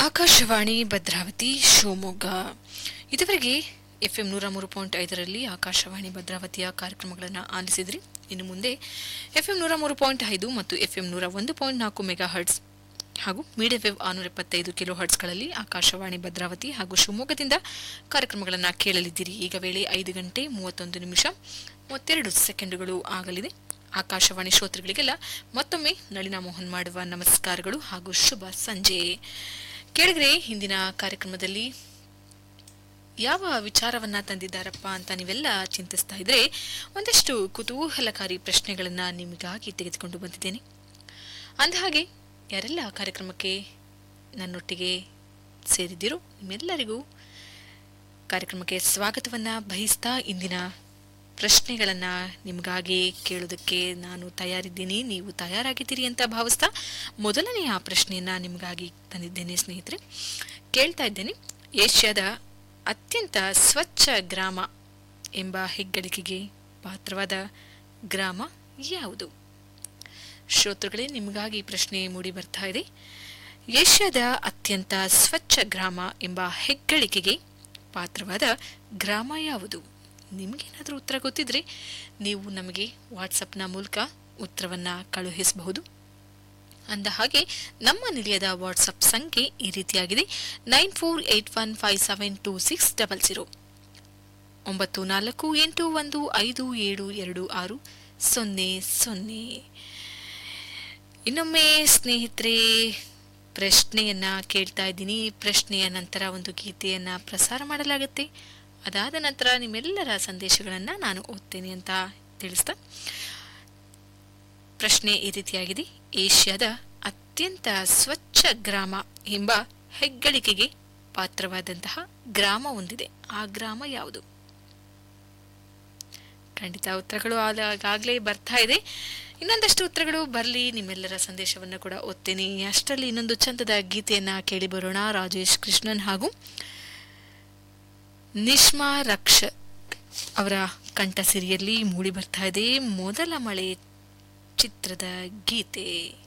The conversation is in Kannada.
ಆಕಾಶವಾಣಿ ಭದ್ರಾವತಿ ಶಿವಮೊಗ್ಗ ಇದುವರೆಗೆ ಎಫ್ ಎಂ ನೂರ ಮೂರು ಪಾಯಿಂಟ್ ಐದರಲ್ಲಿ ಆಕಾಶವಾಣಿ ಭದ್ರಾವತಿಯ ಕಾರ್ಯಕ್ರಮಗಳನ್ನು ಆಲಿಸಿದ್ರಿ ಇನ್ನು ಮುಂದೆ ಎಫ್ ಎಂ ನೂರ ಮೂರು ಪಾಯಿಂಟ್ ಐದು ಮತ್ತು ಎಫ್ ಎಂ ನೂರ ಒಂದು ಪಾಯಿಂಟ್ ನಾಲ್ಕು ಮೆಗಾ ಹರ್ಟ್ಸ್ ಹಾಗೂ ಮೀಡಿಯಂ ವೇವ್ ಆರುನೂರ ಎಪ್ಪತ್ತೈದು ಕಿಲೋ ಹರ್ಟ್ಸ್ಗಳಲ್ಲಿ ಆಕಾಶವಾಣಿ ಭದ್ರಾವತಿ ಹಾಗೂ ಶಿವಮೊಗ್ಗದಿಂದ ಕಾರ್ಯಕ್ರಮಗಳನ್ನು ಕೇಳಲಿದ್ದೀರಿ ಈಗ ವೇಳೆ ಐದು ಗಂಟೆ ಮೂವತ್ತೊಂದು ನಿಮಿಷ ಮೂವತ್ತೆರಡು ಸೆಕೆಂಡುಗಳು ಆಗಲಿದೆ ಆಕಾಶವಾಣಿ ಶ್ರೋತೃಗಳಿಗೆಲ್ಲ ಮತ್ತೊಮ್ಮೆ ನಳಿನ ಮೋಹನ್ ಮಾಡುವ ನಮಸ್ಕಾರಗಳು ಹಾಗೂ ಶುಭ ಸಂಜೆ ಕೇಳಿದ್ರೆ ಹಿಂದಿನ ಕಾರ್ಯಕ್ರಮದಲ್ಲಿ ಯಾವ ವಿಚಾರವನ್ನ ತಂದಿದ್ದಾರಪ್ಪ ಅಂತ ನೀವೆಲ್ಲ ಚಿಂತಿಸ್ತಾ ಇದ್ರೆ ಒಂದಷ್ಟು ಕುತೂಹಲಕಾರಿ ಪ್ರಶ್ನೆಗಳನ್ನ ನಿಮಗಾಗಿ ತೆಗೆದುಕೊಂಡು ಬಂದಿದ್ದೇನೆ ಅಂದಹಾಗೆ ಯಾರೆಲ್ಲ ಕಾರ್ಯಕ್ರಮಕ್ಕೆ ನನ್ನೊಟ್ಟಿಗೆ ಸೇರಿದ್ದೀರೋ ನಿಮ್ಮೆಲ್ಲರಿಗೂ ಕಾರ್ಯಕ್ರಮಕ್ಕೆ ಸ್ವಾಗತವನ್ನ ಬಯಸ್ತಾ ಇಂದಿನ ಪ್ರಶ್ನೆಗಳನ್ನ ನಿಮಗಾಗಿ ಕೇಳೋದಕ್ಕೆ ನಾನು ತಯಾರಿದ್ದೀನಿ ನೀವು ತಯಾರಾಗಿದ್ದೀರಿ ಅಂತ ಭಾವಿಸ್ತಾ ಮೊದಲನೆಯ ಪ್ರಶ್ನೆಯನ್ನ ನಿಮಗಾಗಿ ತಂದಿದ್ದೇನೆ ಸ್ನೇಹಿತರೆ ಕೇಳ್ತಾ ಇದ್ದೇನೆ ಏಷ್ಯಾದ ಅತ್ಯಂತ ಸ್ವಚ್ಛ ಗ್ರಾಮ ಎಂಬ ಹೆಗ್ಗಳಿಕೆಗೆ ಪಾತ್ರವಾದ ಗ್ರಾಮ ಯಾವುದು ಶ್ರೋತೃಗಳೇ ನಿಮಗಾಗಿ ಪ್ರಶ್ನೆ ಮೂಡಿ ಬರ್ತಾ ಇದೆ ಏಷ್ಯಾದ ಅತ್ಯಂತ ಸ್ವಚ್ಛ ಗ್ರಾಮ ಎಂಬ ಹೆಗ್ಗಳಿಕೆಗೆ ಪಾತ್ರವಾದ ಗ್ರಾಮ ಯಾವುದು ನಿಮಗೇನಾದರೂ ಉತ್ತರ ಗೊತ್ತಿದ್ರೆ ನೀವು ನಮಗೆ ವಾಟ್ಸಪ್ನ ಮೂಲಕ ಉತ್ತರವನ್ನ ಕಳುಹಿಸಬಹುದು ಅಂದ ಹಾಗೆ ನಮ್ಮ ನಿಲಯದ ವಾಟ್ಸಪ್ ಸಂಖ್ಯೆ ಈ ರೀತಿಯಾಗಿದೆ nine four eight one five seven two six double zero ಒಂಬತ್ತು ನಾಲ್ಕು ಎಂಟು ಒಂದು ಐದು ಏಳು ಎರಡು ಆರು ಸೊನ್ನೆ ಸೊನ್ನೆ ಇನ್ನೊಮ್ಮೆ ಸ್ನೇಹಿತರೆ ಪ್ರಶ್ನೆಯನ್ನ ಕೇಳ್ತಾ ಇದ್ದೀನಿ ಪ್ರಶ್ನೆಯ ನಂತರ ಒಂದು ಗೀತೆಯನ್ನ ಪ್ರಸಾರ ಮಾಡಲಾಗುತ್ತೆ ಅದಾದ ನಂತರ ನಿಮ್ಮೆಲ್ಲರ ಸಂದೇಶಗಳನ್ನ ನಾನು ಓದ್ತೇನೆ ಅಂತ ತಿಳಿಸ್ತಾ ಪ್ರಶ್ನೆ ಈ ರೀತಿಯಾಗಿದೆ ಏಷ್ಯಾದ ಅತ್ಯಂತ ಸ್ವಚ್ಛ ಗ್ರಾಮ ಎಂಬ ಹೆಗ್ಗಳಿಕೆಗೆ ಪಾತ್ರವಾದಂತಹ ಗ್ರಾಮ ಹೊಂದಿದೆ ಆ ಗ್ರಾಮ ಯಾವುದು ಖಂಡಿತ ಉತ್ತರಗಳು ಆಗಾಗಲೇ ಬರ್ತಾ ಇದೆ ಇನ್ನೊಂದಷ್ಟು ಉತ್ತರಗಳು ಬರಲಿ ನಿಮ್ಮೆಲ್ಲರ ಸಂದೇಶವನ್ನು ಕೂಡ ಓದ್ತೇನೆ ಅಷ್ಟರಲ್ಲಿ ಇನ್ನೊಂದು ಚಂದದ ಗೀತೆಯನ್ನ ಕೇಳಿ ಬರೋಣ ರಾಜೇಶ್ ಕೃಷ್ಣನ್ ಹಾಗೂ ನಿಷ್ಮಾ ರಕ್ಷ ಅವರ ಕಂಠಸಿರಿಯಲ್ಲಿ ಮೂಡಿ ಬರ್ತಾ ಇದೆ ಮೊದಲ ಮಳೆ ಚಿತ್ರದ ಗೀತೆ